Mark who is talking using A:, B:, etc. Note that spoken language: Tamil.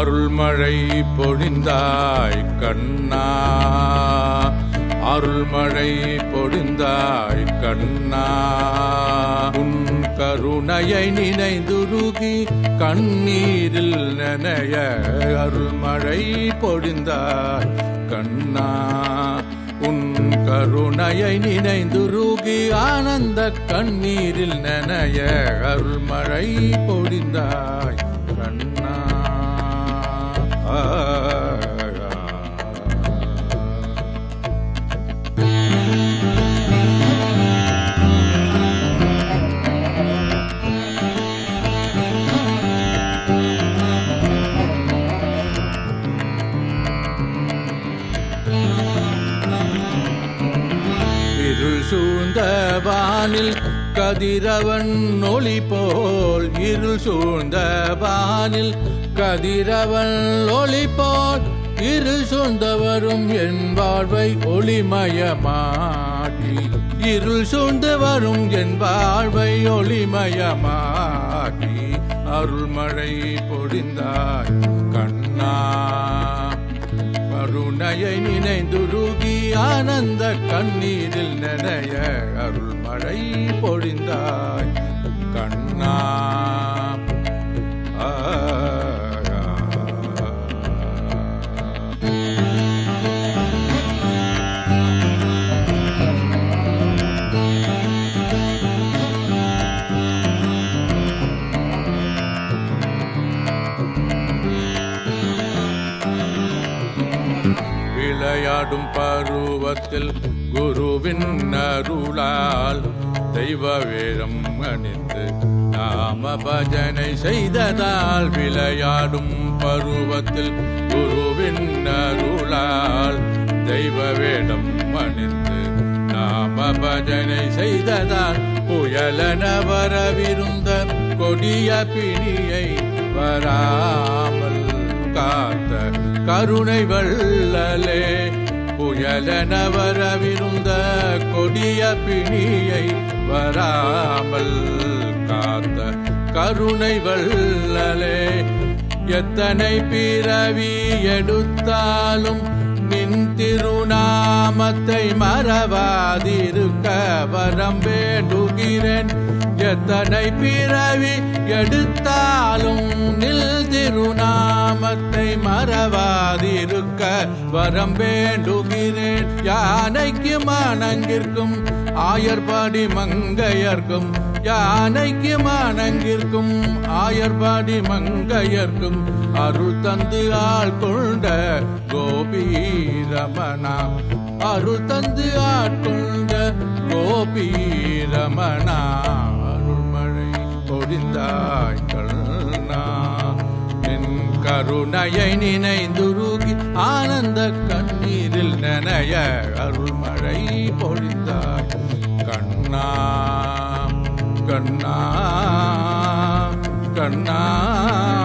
A: அருள்மழை பொழிந்தாய் கண்ணா அருள்மழை பொழிந்தாய் கண்ணா உன் கருணையை நினைந்துருகி கண்ணீரில் நனைய அருள்மழை பொழிந்தாய் கண்ணா உன் கருணையை நினைந்துருகி ஆனந்த கண்ணீரில் நனைய அருள்மழை பொழிந்தாய் கண்ணா ஆ, ஆ, ஆ. இருள் சூழ்ந்த வானில் கதிரவன் ஒளி போல் இருள் சூழ்ந்த வானில் கதிரவன் ஒளி போல் இருள் சூழ்ந்த வரும் என் வாழ்வை ஒளிமயமாக்கி இருள் சூழ்ந்து வரும் என் வாழ்வை ஒளிமயமாக்கி அருள்மழை பொழிந்தாய் கண்ணா கருணையை நினைந்துருகி ஆனந்த கண்ணீரில் நனைய அருள்மழை பொழிந்தாய் கண்ணா ஆ, ஆ, ஆ. விளையாடும் பருவத்தில் குருவின் அருளால் தெய்வ வேடம் அணிந்து நாம பஜனை செய்ததால் விளையாடும் பருவத்தில் குருவின் அருளால் தெய்வ வேடம் அணிந்து நாம பஜனை செய்ததால் புயலன வரவிருந்த கொடிய பிணியை வராமல் காத்த கருணை வள்ளலே புயலென வரவிருந்த கொடிய பிணியை வராமல் காத்த கருணை வள்ளலே எத்தனை பிறவி எடுத்தாலும் நின் திருநாமத்தை மறவாதிருக்க வரம் வேண்டுகிறேன் எத்தனை பிறவி எடுத்தாலும் நில் திருநாமத்தை மறவாதிருக்க வரம் வேண்டுகிறேன் யானைக்கு மணங்கிற்கும் ஆயர்பாடி மங்கையர்க்கும் யானைக்கு மணங்கிற்கும் ஆயர்பாடி மங்கையர்க்கும் அருள் தந்து ஆள் கொண்ட கோபீரமணா அருள் தந்து ஆட்கொண்ட கோபீரமணா அருள்மழை பொழிந்தாய் கண்ணா என் கருணையை நினைந்துருகி ஆனந்த கண்ணீரில் நனைய அருள்மழை பொழிந்தாய் கண்ணா கண்ணா கண்ணா